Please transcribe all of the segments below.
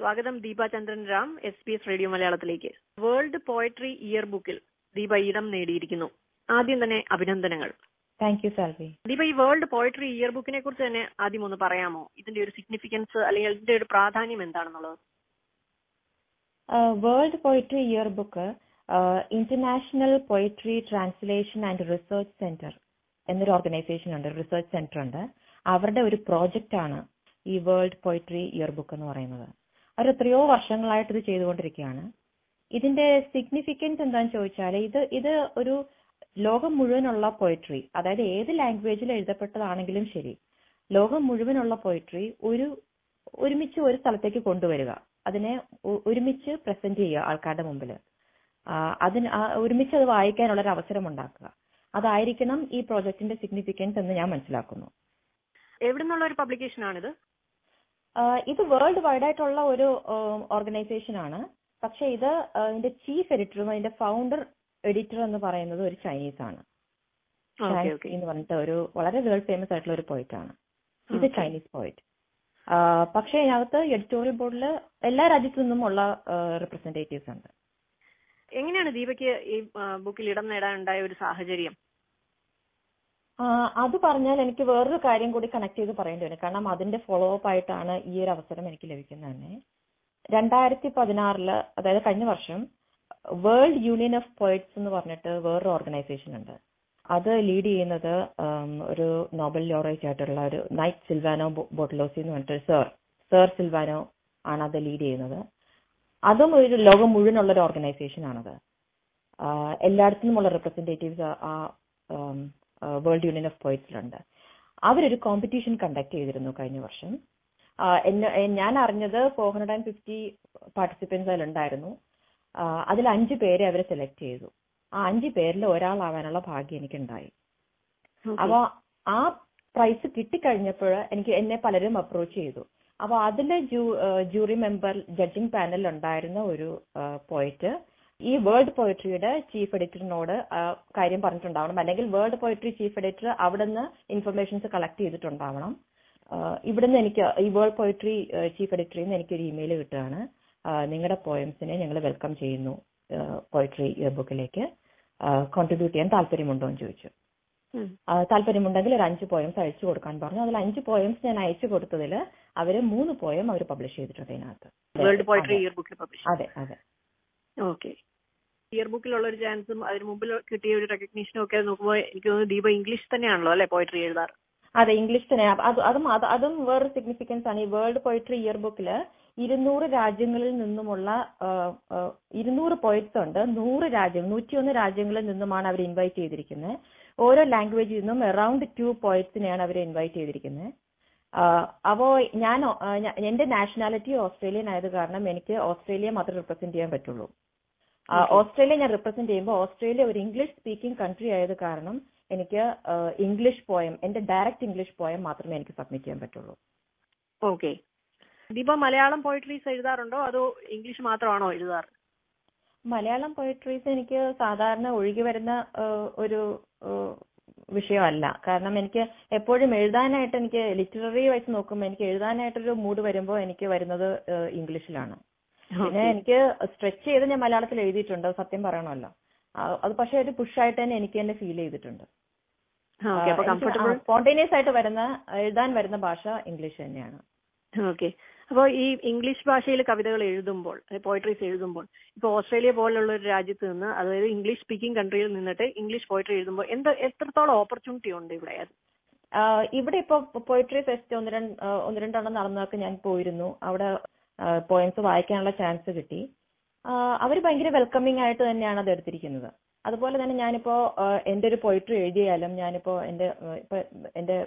സ്വാഗതം Deepa Chandran Ram S B S radio മലയാളത്തിലേക്ക് world poetry year ബുക്കിൽ ദീപ ഇടം നേടിയിരിക്കുന്നു ആദ്യം തന്നെ അഭിനന്ദനങ്ങൾ താങ്ക് യു സാൽവി ദീപ ഈ വേൾഡ് പോയട്രി ഇയർ ബുക്കിനെ കുറിച്ച് തന്നെ ആദ്യം ഒന്ന് പറയാമോ ഇതിന്റെ ഒരു സിഗ്നിഫിക്കൻസ് അല്ലെങ്കിൽ ഇതിന്റെ ഒരു പ്രാധാന്യം എന്താണെന്നുള്ളത് world poetry year book international poetry translation and research centre എന്നൊരു ഓർഗനൈസേഷൻ ഉണ്ട് റിസർച്ച് സെന്റർ ഉണ്ട് അവരുടെ ഒരു പ്രോജക്റ്റ് ആണ് ഈ വേൾഡ് പോയിട്രി ഇയർ ബുക്ക് എന്ന് പറയുന്നത് അവർ എത്രയോ വർഷങ്ങളായിട്ട് ഇത് ചെയ്തുകൊണ്ടിരിക്കുകയാണ് ഇതിന്റെ സിഗ്നിഫിക്കൻസ് എന്താണെന്ന് ചോദിച്ചാൽ ഇത് ഇത് ഒരു ലോകം മുഴുവനുള്ള പോയിട്രി അതായത് ഏത് ലാംഗ്വേജിൽ എഴുതപ്പെട്ടതാണെങ്കിലും ശരി ലോകം മുഴുവനുള്ള പോയിട്രി ഒരു ഒരുമിച്ച് ഒരു സ്ഥലത്തേക്ക് കൊണ്ടുവരിക അതിനെ ഒ- ഒരുമിച്ച് പ്രസന്റ് ചെയ്യുക ആൾക്കാരുടെ മുമ്പിൽ അതിന് ആ ഒരുമിച്ച് അത് വായിക്കാനുള്ള ഒരു അവസരം ഉണ്ടാക്കുക അതായിരിക്കണം ഈ പ്രോജക്റ്റിന്റെ സിഗ്നിഫിക്കൻസ് എന്ന് ഞാൻ മനസ്സിലാക്കുന്നു എവിടെ നിന്നുള്ള ഒരു പബ്ലിക്കേഷൻ ആണിത് ആഹ് ഇത് വേൾഡ് വൈഡ് ആയിട്ടുള്ള ഒരു ഓർഗനൈസേഷൻ ആണ് പക്ഷെ ഇത് ആഹ് ഇതിന്റെ ചീഫ് എഡിറ്ററും അതിന്റെ ഫൗണ്ടർ എഡിറ്റർ എന്ന് പറയുന്നത് ഒരു ചൈനീസ് ആണ് ഓക്കെ ചാൻസി ഓക്കെ എന്ന് പറഞ്ഞിട്ട് ഒരു വളരെ വേൾഡ് ഫേമസ് ആയിട്ടുള്ള ഒരു പോയിറ്റ് ആണ് ഇത് Okay. ചൈനീസ് പോയിറ്റ് പക്ഷേ ഇതിനകത്ത് എഡിറ്റോറിയൽ ബോർഡിൽ എല്ലാ രാജ്യത്തു നിന്നും ഉള്ള റെപ്രസെന്റേറ്റീവ്സ് ഉണ്ട് എങ്ങനെയാണ് ദീപയ്ക്ക് ഈ ബുക്കിൽ ഇടം നേടാൻ ഉണ്ടായ ഒരു സാഹചര്യം ആ, അത് പറഞ്ഞാൽ എനിക്ക് വേറൊരു കാര്യം കൂടി കണക്ട് ചെയ്ത് പറയേണ്ടി വരും കാരണം അതിന്റെ ഫോളോ അപ്പ് ആയിട്ടാണ് ഈ ഒരു അവസരം എനിക്ക് ലഭിക്കുന്നത് തന്നെ രണ്ടായിരത്തി പതിനാറില് അതായത് കഴിഞ്ഞ വർഷം വേൾഡ് യൂണിയൻ ഓഫ് പോയിറ്റ്സ് എന്ന് പറഞ്ഞിട്ട് വേറൊരു ഓർഗനൈസേഷൻ ഉണ്ട് അത് ലീഡ് ചെയ്യുന്നത് ഉം, ഒരു നോബൽ ലോറേറ്റ് ആയിട്ടുള്ള ഒരു നൈറ്റ് സിൽവാനോ ബോ- ബോട്ട്ലോസി എന്ന് പറഞ്ഞിട്ട് സർ സർ സിൽവാനോ ആണ് അത് ലീഡ് ചെയ്യുന്നത് അതും ഒരു ലോകം മുഴുവനുള്ള ഒരു ഓർഗനൈസേഷൻ ആണത് ആഹ് എല്ലായിടത്തു നിന്നുമുള്ള റെപ്രസെന്റേറ്റീവ്സ് ആ വേൾഡ് യൂണിയൻ ഓഫ് പോയിറ്റ്സിലുണ്ട് അവരൊരു കോമ്പറ്റീഷൻ കണ്ടക്ട് ചെയ്തിരുന്നു കഴിഞ്ഞ വർഷം ആഹ് എന്നെ എ- ഞാൻ അറിഞ്ഞത് four hundred and fifty participants അതിലുണ്ടായിരുന്നു ആഹ് അതിൽ അഞ്ച് പേരെ അവരെ സെലക്ട് ചെയ്തു ആ അഞ്ച് പേരിൽ ഒരാളാവാനുള്ള ഭാഗ്യം എനിക്കുണ്ടായി അപ്പൊ ആ പ്രൈസ് കിട്ടിക്കഴിഞ്ഞപ്പോൾ എനിക്ക് എന്നെ പലരും അപ്രോച്ച് ചെയ്തു അപ്പൊ അതിലെ ജൂറി മെമ്പർ ജഡ്ജിങ് പാനലിൽ ഉണ്ടായിരുന്ന ഒരു പോയിറ്റ് ഈ വേൾഡ് പോയട്രിയുടെ ചീഫ് എഡിറ്ററിനോട് ആ കാര്യം പറഞ്ഞിട്ടുണ്ടാവണം അല്ലെങ്കിൽ വേൾഡ് പോയട്രി ചീഫ് എഡിറ്റർ അവിടുന്ന് ഇൻഫർമേഷൻസ് കളക്ട് ചെയ്തിട്ടുണ്ടാവണം ആ, ഇവിടുന്ന് എനിക്ക് ഈ വേൾഡ് പോയട്രി ചീഫ് എഡിറ്ററിൽ നിന്ന് എനിക്കൊരു ഇമെയിൽ കിട്ടുകയാണ് നിങ്ങളുടെ പോയംസിനെ ഞങ്ങൾ വെൽക്കം ചെയ്യുന്നു പോയട്രി ബുക്കിലേക്ക് കോൺട്രിബ്യൂട്ട് ചെയ്യാൻ താല്പര്യമുണ്ടോ എന്ന് ചോദിച്ചു ഉം. ആ, താല്പര്യമുണ്ടെങ്കിൽ ഒരു അഞ്ച് പോയംസ് അയച്ചു കൊടുക്കാൻ പറഞ്ഞു അതിൽ അഞ്ച് പോയംസ് ഞാൻ അയച്ചു കൊടുത്തതിൽ അവര് മൂന്ന് പോയം അവർ പബ്ലിഷ് ചെയ്തിട്ടുണ്ട് ഇതിനകത്ത് വേൾഡ് പോയട്രി അതെ. ഇയർ ബുക്കിൽ പബ്ലിഷ് അതെ അതെ ഓക്കെ ഇയർ ബുക്കിലുള്ള ഒരു ചാൻസും അതിന് മുമ്പിൽ കിട്ടിയ ഒരു റെക്കഗ്നീഷനും ഒക്കെ നോക്കുമ്പോൾ എനിക്ക് തോന്നുന്നു ദീപ ഇംഗ്ലീഷ് തന്നെയാണല്ലോ അല്ലെ പോയട്രി എഴുതാറ് അതെ ഇംഗ്ലീഷ് തന്നെ അത് അതും അത് അതും വേറൊരു സിഗ്നിഫിക്കൻസ് ആണ് ഈ വേൾഡ് പോയിട്രി ഇയർ ബുക്കിൽ ഇരുന്നൂറ് രാജ്യങ്ങളിൽ നിന്നുമുള്ള ആ, ആ, ഇരുന്നൂറ് പോയിറ്റ്സ് ഉണ്ട് നൂറ് രാജ്യം നൂറ്റിയൊന്ന് രാജ്യങ്ങളിൽ നിന്നുമാണ് അവർ ഇൻവൈറ്റ് ചെയ്തിരിക്കുന്നത് ഓരോ ലാംഗ്വേജിൽ നിന്നും അറൌണ്ട് ടു പോയിറ്റ്സിനെയാണ് അവർ ഇൻവൈറ്റ് ചെയ്തിരിക്കുന്നത് അപ്പോ ഞാൻ ആ, ഞാ- എന്റെ നാഷണാലിറ്റി ഓസ്ട്രേലിയൻ ആയത് കാരണം എനിക്ക് ഓസ്ട്രേലിയ മാത്രമേ റെപ്രസെന്റ് ചെയ്യാൻ പറ്റുള്ളൂ ആ, Okay. ഓസ്ട്രേലിയ ഞാൻ റെപ്രസെന്റ് ചെയ്യുമ്പോൾ ഓസ്ട്രേലിയ ഒരു ഇംഗ്ലീഷ് സ്പീക്കിംഗ് കൺട്രി ആയത് കാരണം എനിക്ക് ഇംഗ്ലീഷ് പോയം എന്റെ ഡയറക്റ്റ് ഇംഗ്ലീഷ് പോയം മാത്രമേ എനിക്ക് സബ്മിറ്റ് ചെയ്യാൻ പറ്റുള്ളൂ ഓക്കെ ദീപ മലയാളം പോയട്രീസ് എഴുതാറുണ്ടോ അതോ ഇംഗ്ലീഷ് മാത്രമാണോ എഴുതാറ് മലയാളം പോയട്രീസ് എനിക്ക് സാധാരണ ഒഴുകി വരുന്ന ഏഹ്, ഒരു ഏഹ്, വിഷയമല്ല കാരണം എനിക്ക് എപ്പോഴും എഴുതാനായിട്ട് എനിക്ക് ലിറ്റററി വൈസ് നോക്കുമ്പോൾ എനിക്ക് എഴുതാനായിട്ടൊരു മൂഡ് വരുമ്പോൾ എനിക്ക് വരുന്നത് ഏഹ്, ഇംഗ്ലീഷിലാണ് പിന്നെ എനിക്ക് സ്ട്രെച്ച് ചെയ്ത് ഞാൻ മലയാളത്തിൽ എഴുതിയിട്ടുണ്ട് അത് സത്യം പറയണമല്ലോ ആ, അത് പക്ഷെ ഒരു പുഷായിട്ട് തന്നെ എനിക്ക് തന്നെ ഫീൽ ചെയ്തിട്ടുണ്ട് ഓക്കെ അപ്പൊ കംഫർട്ടബിൾ സ്പോണ്ടേനിയസ് ആയിട്ട് വരുന്ന എഴുതാൻ വരുന്ന ഭാഷ ഇംഗ്ലീഷ് തന്നെയാണ് ഓക്കെ അപ്പോൾ ഈ ഇംഗ്ലീഷ് ഭാഷയിൽ കവിതകൾ എഴുതുമ്പോൾ പോയട്രീസ് എഴുതുമ്പോൾ ഇപ്പൊ ഓസ്ട്രേലിയ പോലുള്ള ഒരു രാജ്യത്ത് നിന്ന് അതായത് ഇംഗ്ലീഷ് സ്പീക്കിംഗ് കൺട്രിയിൽ നിന്നിട്ട് ഇംഗ്ലീഷ് പോയട്രി എഴുതുമ്പോൾ എന്ത് എത്രത്തോളം ഓപ്പർച്യൂണിറ്റി ഉണ്ട് ഇവിടെ ആഹ് ഇവിടെ ഇപ്പൊ പോയിട്രി ഫെസ്റ്റ് ഒന്ന് രണ്ട് ആഹ് ഒന്ന് രണ്ടെണ്ണം നടന്നതൊക്കെ ഞാൻ പോയിരുന്നു അവിടെ പോയിന്റ്സ് വായിക്കാനുള്ള ചാൻസ് കിട്ടി അവർ ഭയങ്കര വെൽക്കമിങ് ആയിട്ട് തന്നെയാണ് അത് എടുത്തിരിക്കുന്നത് അതുപോലെ തന്നെ ഞാനിപ്പോ ആഹ് എന്റെ ഒരു പോയിട്രി എഴുതിയാലും ഞാനിപ്പോ എന്റെ ആഹ് ഇപ്പൊ എന്റെ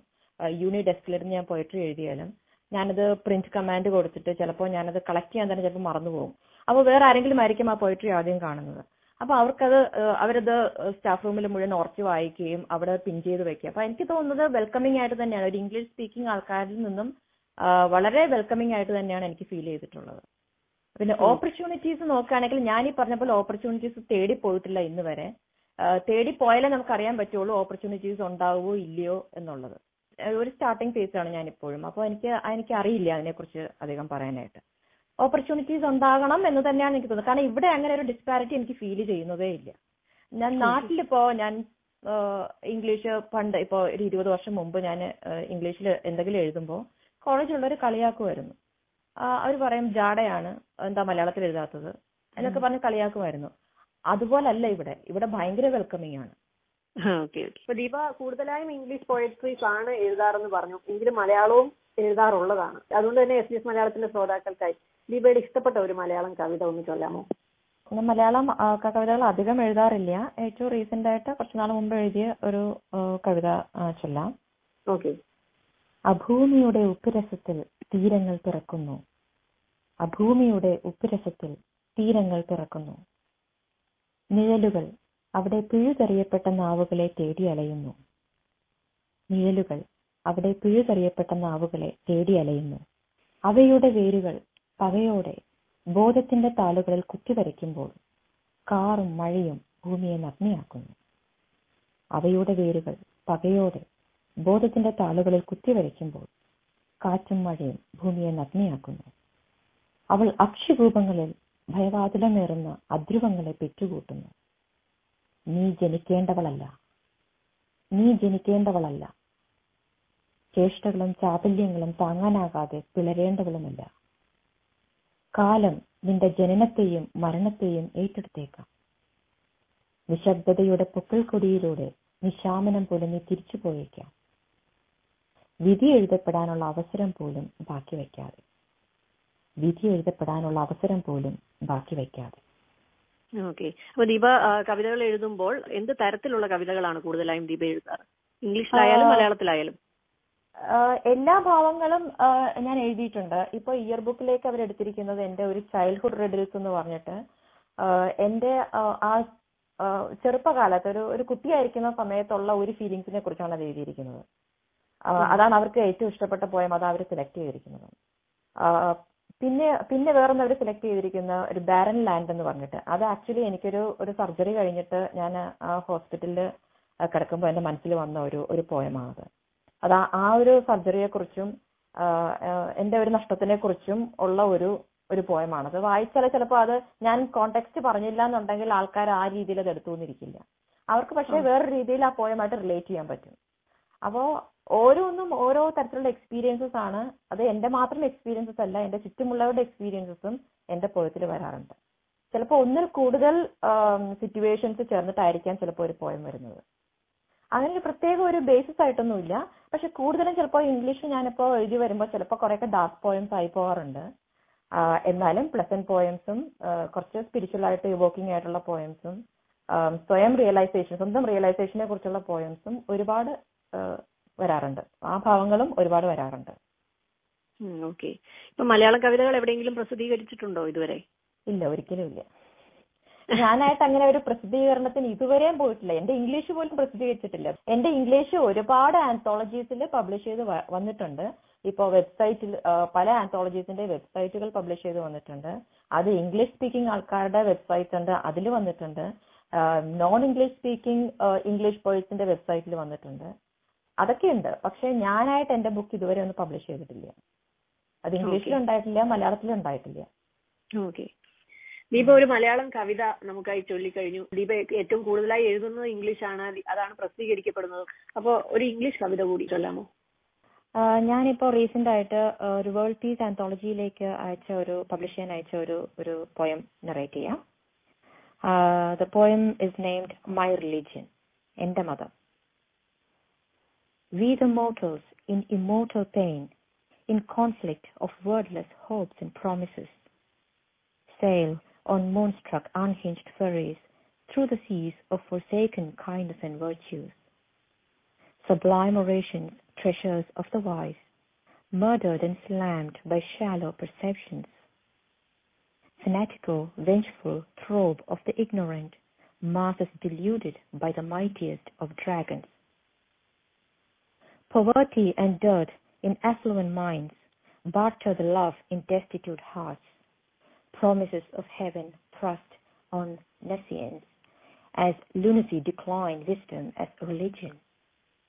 യൂണി ഡെസ്കിലിരുന്ന് ഞാൻ പോയിട്രി എഴുതിയാലും ഞാനത് പ്രിന്റ് കമാൻഡ് കൊടുത്തിട്ട് ചിലപ്പോൾ ഞാനത് കളക്ട് ചെയ്യാൻ തന്നെ ചിലപ്പോൾ മറന്നു പോകും അപ്പോൾ വേറെ ആരെങ്കിലും ആയിരിക്കും ആ പോയിട്രി ആദ്യം കാണുന്നത് അപ്പൊ അവർക്കത് ഏഹ് അവരത് സ്റ്റാഫ് റൂമിൽ മുഴുവൻ ഉറച്ചു വായിക്കുകയും അവിടെ പിൻ ചെയ്ത് വെക്കുക അപ്പൊ എനിക്ക് തോന്നുന്നത് വെൽക്കമിങ് ആയിട്ട് തന്നെയാണ് ഒരു ഇംഗ്ലീഷ് സ്പീക്കിംഗ് ആൾക്കാരിൽ നിന്നും ആ, വളരെ വെൽക്കമിങ് ആയിട്ട് തന്നെയാണ് എനിക്ക് ഫീൽ ചെയ്തിട്ടുള്ളത് പിന്നെ ഉം. ഓപ്പർച്യൂണിറ്റീസ് നോക്കുകയാണെങ്കിൽ ഞാൻ ഈ പറഞ്ഞ പോലെ ഓപ്പർച്യൂണിറ്റീസ് തേടി പോയിട്ടില്ല ഇന്ന് വരെ ആ, തേടി പോയാലേ നമുക്ക് അറിയാൻ പറ്റുള്ളൂ ഓപ്പർച്യൂണിറ്റീസ് ഉണ്ടാവുമോ ഇല്ലയോ എന്നുള്ളത് ഏഹ് ഒരു സ്റ്റാർട്ടിംഗ് ഫേസ് ആണ് ഞാൻ ഇപ്പോഴും അപ്പോൾ എനിക്ക് എനിക്ക് അറിയില്ല അതിനെക്കുറിച്ച് അധികം പറയാനായിട്ട് ഓപ്പർച്യൂണിറ്റീസ് ഉണ്ടാകണം എന്ന് തന്നെയാണ് എനിക്ക് തോന്നുന്നത് കാരണം ഇവിടെ അങ്ങനെ ഒരു ഡിസ്പാരിറ്റി എനിക്ക് ഫീൽ ചെയ്യുന്നതേ ഇല്ല ഞാൻ നാട്ടിലിപ്പോ ഞാൻ ഇംഗ്ലീഷ് പണ്ട് ഇപ്പോ ഒരു ഇരുപത് വർഷം മുമ്പ് ഞാൻ ഇംഗ്ലീഷിൽ എന്തെങ്കിലും എഴുതുമ്പോൾ കോളേജിലുള്ളവർ കളിയാക്കുമായിരുന്നു അവർ പറയും ജാടയാണ് എന്താ മലയാളത്തിൽ എഴുതാത്തത് എന്നൊക്കെ പറഞ്ഞ് കളിയാക്കുമായിരുന്നു അതുപോലല്ല ഇവിടെ ഇവിടെ ഭയങ്കര വെൽക്കമിങ് ആണ് ഓക്കെ ഓക്കെ അപ്പൊ ദീപ കൂടുതലായും ഇംഗ്ലീഷ് പോയട്രീസ് ആണ് എഴുതാറെന്ന് പറഞ്ഞു എങ്കിലും മലയാളവും എഴുതാറുള്ളതാണ് അതുകൊണ്ട് തന്നെ എസ് ബി എസ് മലയാളത്തിന്റെ ശ്രോതാക്കൾക്കായി ദീപയുടെ ഇഷ്ടപ്പെട്ട ഒരു മലയാളം കവിത ഒന്ന് ചൊല്ലാമോ ഞാൻ മലയാളം ആ, ക- കവിതകൾ അധികം എഴുതാറില്ല ഏറ്റവും റീസെന്റ് ആയിട്ട് കുറച്ച് നാൾ മുമ്പ് എഴുതിയ ഒരു ആ, കവിത ആ, ചൊല്ലാം ഓക്കെ അഭൂമിയുടെ ഉപ്പുരസത്തിൽ തീരങ്ങൾ പിറക്കുന്നു അഭൂമിയുടെ ഉപ്പുരസത്തിൽ തീരങ്ങൾ പിറക്കുന്നു നിഴലുകൾ അവിടെ പിഴുതെറിയപ്പെട്ട നാവുകളെ തേടി അലയുന്നു നിഴലുകൾ അവിടെ പിഴുതെറിയപ്പെട്ട നാവുകളെ തേടി അലയുന്നു അവയുടെ വേരുകൾ പകയോടെ ബോധത്തിന്റെ താളുകളിൽ കുത്തിവരയ്ക്കുമ്പോൾ കാറും മഴയും ഭൂമിയെ നഗ്നയാക്കുന്നു അവയുടെ വേരുകൾ പകയോടെ ബോധത്തിന്റെ താളുകളിൽ കുത്തിവരയ്ക്കുമ്പോൾ കാറ്റും മഴയും ഭൂമിയെ നഗ്നയാക്കുന്നു അവൾ അക്ഷിരൂപങ്ങളിൽ ഭയവാതുലമേറുന്ന അധ്രുവങ്ങളെ പെറ്റുകൂട്ടുന്നു നീ ജനിക്കേണ്ടവളല്ല നീ ജനിക്കേണ്ടവളല്ല ചേഷ്ടകളും ചാപല്യങ്ങളും താങ്ങാനാകാതെ പിളരേണ്ടവളുമല്ല കാലം നിന്റെ ജനനത്തെയും മരണത്തെയും ഏറ്റെടുത്തേക്കാം നിശബ്ദതയുടെ പൊക്കിൾക്കൊടിയിലൂടെ നിശാമനം പോലെ നീ തിരിച്ചു പോയേക്കാം വിധി എഴുതപ്പെടാനുള്ള അവസരം പോലും ബാക്കി വയ്ക്കാതെ വിധി എഴുതപ്പെടാനുള്ള അവസരം പോലും ബാക്കി വയ്ക്കാതെ ഓക്കെ അപ്പൊ ദീപ ആ, കവിതകൾ എഴുതുമ്പോൾ എന്ത് തരത്തിലുള്ള കവിതകളാണ് കൂടുതലായും ദീപ എഴുതാറ് ഇംഗ്ലീഷിലായാലും ആ, മലയാളത്തിലായാലും ആഹ് എല്ലാ ഭാവങ്ങളും ആഹ് ഞാൻ എഴുതിയിട്ടുണ്ട് ഇപ്പൊ ഇയർ ബുക്കിലേക്ക് അവർ എടുത്തിരിക്കുന്നത് എന്റെ ഒരു ചൈൽഡ്ഹുഡ് റെഡിൽസ് എന്ന് പറഞ്ഞിട്ട് ആഹ് എന്റെ ആഹ് ആ ആഹ് ചെറുപ്പകാലത്ത് ഒരു ഒരു കുട്ടിയായിരിക്കുന്ന സമയത്തുള്ള ഒരു ഫീലിങ്സിനെ കുറിച്ചാണ് അത് എഴുതിയിരിക്കുന്നത് ആഹ് അതാണ് അവർക്ക് ഏറ്റവും ഇഷ്ടപ്പെട്ട പോയം അത് അവർ സെലക്ട് ചെയ്തിരിക്കുന്നത് ആഹ് പിന്നെ പിന്നെ വേറൊന്ന് അവർ സെലക്ട് ചെയ്തിരിക്കുന്ന ഒരു ബാരൻ ലാൻഡ് എന്ന് പറഞ്ഞിട്ട് അത് ആക്ച്വലി എനിക്കൊരു ഒരു സർജറി കഴിഞ്ഞിട്ട് ഞാൻ ആ ഹോസ്പിറ്റലിൽ കിടക്കുമ്പോൾ എന്റെ മനസ്സിൽ വന്ന ഒരു ഒരു പോയമാണത് അത് ആ- ആ ഒരു സർജറിയെ കുറിച്ചും എന്റെ ഒരു നഷ്ടത്തിനെ കുറിച്ചും ഉള്ള ഒരു ഒരു പോയമാണ് അത് വായിച്ചാൽ ചിലപ്പോൾ അത് ഞാൻ കോണ്ടെക്സ്റ്റ് പറഞ്ഞില്ല എന്നുണ്ടെങ്കിൽ ആൾക്കാർ ആ രീതിയിൽ അത് എടുത്തു എന്നിരിക്കില്ല അവർക്ക് പക്ഷേ വേറൊരു രീതിയിൽ ആ പോയമായിട്ട് റിലേറ്റ് ചെയ്യാൻ പറ്റും അപ്പോ ഓരോന്നും ഓരോ തരത്തിലുള്ള എക്സ്പീരിയൻസസ് ആണ് അത് എന്റെ മാത്രം എക്സ്പീരിയൻസസ് അല്ല എന്റെ ചുറ്റുമുള്ളവരുടെ എക്സ്പീരിയൻസസും എന്റെ പോയത്തിൽ വരാറുണ്ട് ചിലപ്പോൾ ഒന്നിൽ കൂടുതൽ സിറ്റുവേഷൻസ് ചേർന്നിട്ടായിരിക്കാം ചിലപ്പോൾ ഒരു പോയം വരുന്നത് അങ്ങനെ ഒരു പ്രത്യേക ഒരു ബേസിസ് ആയിട്ടൊന്നുമില്ല പക്ഷെ കൂടുതലും ചിലപ്പോൾ ഇംഗ്ലീഷ് ഞാനിപ്പോൾ എഴുതി വരുമ്പോൾ ചിലപ്പോൾ കുറെയൊക്കെ ഡാർക്ക് പോയംസ് ആയി പോകാറുണ്ട് ആഹ് എന്നാലും പ്ലസന്റ് പോയംസും കുറച്ച് സ്പിരിച്വൽ ആയിട്ട് ഇവോക്കിംഗ് ആയിട്ടുള്ള പോയംസും സ്വയം റിയലൈസേഷൻ സ്വന്തം റിയലൈസേഷനെ കുറിച്ചുള്ള പോയംസും ഒരുപാട് ആഹ് വരാറുണ്ട് ആ ഭാവങ്ങളും ഒരുപാട് വരാറുണ്ട് ഓക്കെ ഇപ്പൊ മലയാളം കവിതകൾ എവിടെയെങ്കിലും പ്രസിദ്ധീകരിച്ചിട്ടുണ്ടോ ഇതുവരെ ഇല്ല ഒരിക്കലും ഇല്ല ഞാനായിട്ട് അങ്ങനെ ഒരു പ്രസിദ്ധീകരണത്തിന് ഇതുവരെയും പോയിട്ടില്ല എന്റെ ഇംഗ്ലീഷ് പോലും പ്രസിദ്ധീകരിച്ചിട്ടില്ല എന്റെ ഇംഗ്ലീഷ് ഒരുപാട് ആന്തോളജീസിൽ പബ്ലിഷ് ചെയ്ത് വ- വന്നിട്ടുണ്ട് ഇപ്പോ വെബ്സൈറ്റിൽ പല ആന്തോളജീസിന്റെ വെബ്സൈറ്റുകൾ പബ്ലിഷ് ചെയ്ത് വന്നിട്ടുണ്ട് അത് ഇംഗ്ലീഷ് സ്പീക്കിംഗ് ആൾക്കാരുടെ വെബ്സൈറ്റ് ഉണ്ട് അതിൽ വന്നിട്ടുണ്ട് നോൺ ഇംഗ്ലീഷ് സ്പീക്കിംഗ് ഇംഗ്ലീഷ് പേഴ്സിന്റെ വെബ്സൈറ്റിൽ വന്നിട്ടുണ്ട് അതൊക്കെയുണ്ട് പക്ഷെ ഞാനായിട്ട് എന്റെ ബുക്ക് ഇതുവരെ ഒന്നും പബ്ലിഷ് ചെയ്തിട്ടില്ല അത് ഇംഗ്ലീഷിൽ ഉണ്ടായിട്ടില്ല മലയാളത്തിലും ഉണ്ടായിട്ടില്ല ഓക്കെ ദീപ ഒരു മലയാളം കവിത നമുക്കായി ചൊല്ലിക്കഴിഞ്ഞു ദീപ ഏറ്റവും കൂടുതലായി എഴുതുന്നത് ഇംഗ്ലീഷാണ് അതാണ് പ്രസിദ്ധീകരിക്കപ്പെടുന്നത് അപ്പോ ഒരു ഇംഗ്ലീഷ് കവിത കൂടി ചൊല്ലാമോ ആഹ് ഞാനിപ്പോ റീസെന്റ് ആയിട്ട് ആഹ് ഒരു വേൾഡ് പീസ് ആന്തോളജിയിലേക്ക് അയച്ച ഒരു പബ്ലിഷ് ചെയ്യാൻ അയച്ച ഒരു ഒരു പോയം നറേറ്റ് ചെയ്യാം the poem is named my religion എന്റെ മതം we the mortals in immortal pain in conflict of wordless hopes and promises sail on moonstruck unhinged ferries through the seas of forsaken kindness and virtues sublime orations, treasures of the wise, murdered and slammed by shallow perceptions. Fanatical, vengeful throb of the ignorant, masses deluded by the mightiest of dragons. Poverty and dirt in affluent minds barter the love in destitute hearts. Promises of heaven thrust on nescience, as lunacy decline wisdom as religion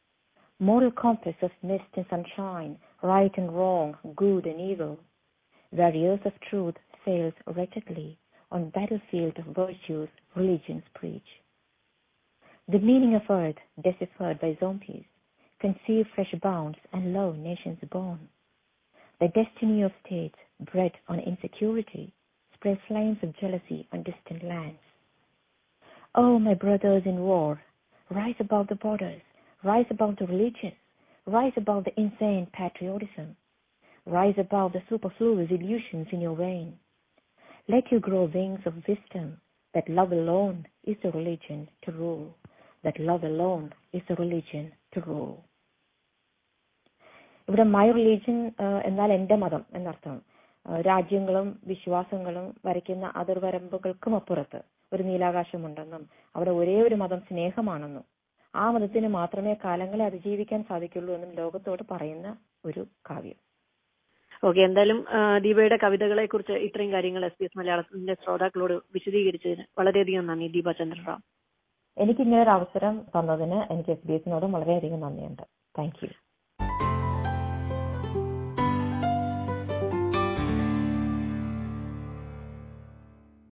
moral compass of mist and sunshine, right and wrong, good and evil, warriors of truth sailed wretchedly on battlefield of virtues religions preach. The meaning of earth deciphered by zombies, conceive fresh bounds and love nations born. The destiny of states bred on insecurity spread flames of jealousy on distant lands. Oh, my brothers in war, rise above the borders, rise above the religion, rise above the insane patriotism, rise above the superfluous illusions in your vein. Let you grow wings of wisdom, that love alone is the religion to rule, that love alone is the religion to rule. ഇവിടെ my religion എന്നാൽ എന്റെ മതം എന്നർത്ഥം ആ, രാജ്യങ്ങളും വിശ്വാസങ്ങളും വരയ്ക്കുന്ന അതിർവരമ്പുകൾക്കും അപ്പുറത്ത് ഒരു നീലാകാശമുണ്ടെന്നും അവിടെ ഒരേ ഒരു മതം സ്നേഹമാണെന്നും ആ മതത്തിന് മാത്രമേ കാലങ്ങളെ അതിജീവിക്കാൻ സാധിക്കുള്ളൂ എന്നും ലോകത്തോട് പറയുന്ന ഒരു കാവ്യം ഓക്കെ എന്തായാലും ആ, ദീപയുടെ കവിതകളെ കുറിച്ച് ഇത്രയും കാര്യങ്ങൾ എസ് ബി എസ് മലയാളത്തിന്റെ ശ്രോതാക്കളോട് വിശദീകരിച്ചതിന് വളരെയധികം നന്ദി ദീപ ചന്ദ്രറാം എനിക്ക് ഇങ്ങനെ ഒരു അവസരം തന്നതിന് എനിക്ക് എസ് ബി എസിനോടും വളരെയധികം നന്ദിയുണ്ട് താങ്ക് യു